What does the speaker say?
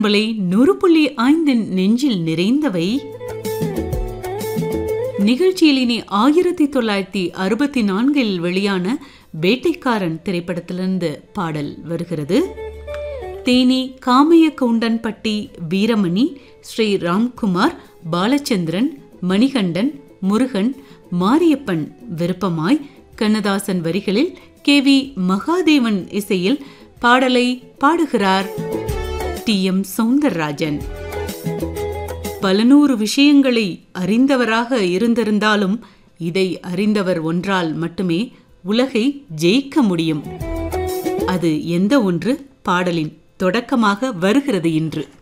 உங்களை நூறு புள்ளி ஐந்தின் நெஞ்சில் நிறைந்தவை நிகழ்ச்சியில் இனி ஆயிரத்தி தொள்ளாயிரத்தி அறுபத்தி நான்கில் வெளியான வேட்டைக்காரன் திரைப்படத்திலிருந்து பாடல் வருகிறது தேனி காமைய கவுண்டன்பட்டி வீரமணி ஸ்ரீ ராம்குமார் பாலச்சந்திரன் மணிகண்டன் முருகன் மாரியப்பன் விருப்பமாய் கண்ணதாசன் வரிகளில் கே வி மகாதேவன் இசையில் பாடலை பாடுகிறார் டி எம் சௌந்தரராஜன் பல நூறு விஷயங்களை அறிந்தவராக இருந்திருந்தாலும் இதை அறிந்தவர் ஒன்றால் மட்டுமே உலகை ஜெயிக்க முடியும் அது எந்த ஒன்று பாடலின் தொடக்கமாக வருகிறது இன்று